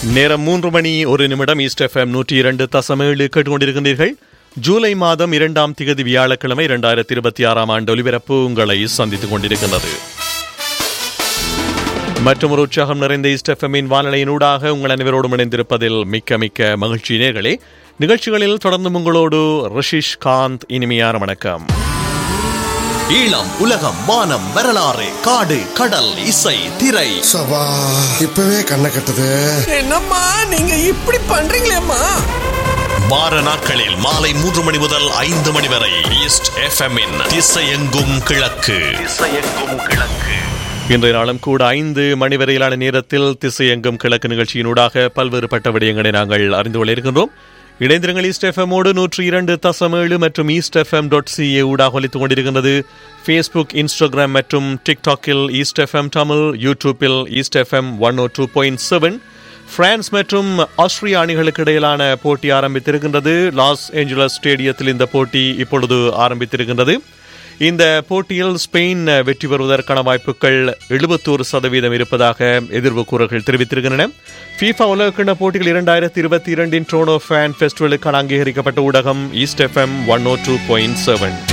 நேரம் மூன்று மணி ஒரு நிமிடம் ஈஸ்ட் எஃப்எம் நூற்றி இரண்டு தசம் ஏழு கேட்டுக்கொண்டிருக்கின்றீர்கள் ஜூலை மாதம் இரண்டாம் திகதி வியாழக்கிழமை இரண்டாயிரத்தி இருபத்தி ஆறாம் ஆண்டு ஒலிபரப்பு உங்களை சந்தித்துக் கொண்டிருக்கின்றது மற்றும் ஒரு உற்சாகம் நிறைந்த ஈஸ்ட் எஃப்எம்மின் வானிலையினூடாக உங்கள் அனைவரோடும் இணைந்திருப்பதில் மிக்க மிக்க மகிழ்ச்சி நேர்களே நிகழ்ச்சிகளில் தொடர்ந்து உங்களோடு ரிஷிஷ் காந்த் இனிமையான வணக்கம் ஈழம் உலகம் வானம் வரலாறு காடு கடல் இசை திரை சபா இப்பவே கண்ணை கட்டுது என்னம்மா நீங்க இப்படி பண்றீங்களேம்மா வார நாட்களில் மாலை மூன்று மணி முதல் ஐந்து மணி வரை ஈஸ்ட் எஃப்எம் திசையெங்கும் கிழக்கு திசையெங்கும் கிழக்கு இன்றைய நாளும் கூட ஐந்து மணி வரையிலான நேரத்தில் திசையெங்கும் கிழக்கு நிகழ்ச்சியினூடாக பல்வேறுபட்ட விடயங்களை நாங்கள் அறிந்து கொள்ள இருக்கின்றோம் இணைந்திருங்கள் ஈஸ்ட் எஃப்எம்மோடு நூற்றி இரண்டு தசம் ஏழு மற்றும் ஈஸ்ட் எஃப்எம் டாட் சிஏ ஊடாக ஒலித்துக் கொண்டிருக்கின்றது ஃபேஸ்புக் இன்ஸ்டாகிராம் மற்றும் டிக்டாக்கில் ஈஸ்ட் எஃப்எம் தமிழ் யூடியூப்பில் East FM one O two point seven France மற்றும் ஆஸ்திரியா அணிகளுக்கு இடையிலான போட்டி ஆரம்பித்திருக்கின்றது லாஸ் ஏஞ்சலஸ் ஸ்டேடியத்தில் இந்த போட்டி இப்பொழுது ஆரம்பித்திருக்கின்றது இந்த போட்டியில் ஸ்பெயின் வெற்றி பெறுவதற்கான வாய்ப்புகள் எழுபத்தோரு சதவீதம் இருப்பதாக எதிர்வு கூறல்கள் தெரிவித்திருக்கின்றன ஃபீஃபா உலகக்கிண்ண போட்டிகள் இரண்டாயிரத்தி இருபத்தி இரண்டின் ட்ரோனோ ஃபேன் ஃபெஸ்டிவலுக்கான அங்கீகரிக்கப்பட்ட ஊடகம் East FM one O two point seven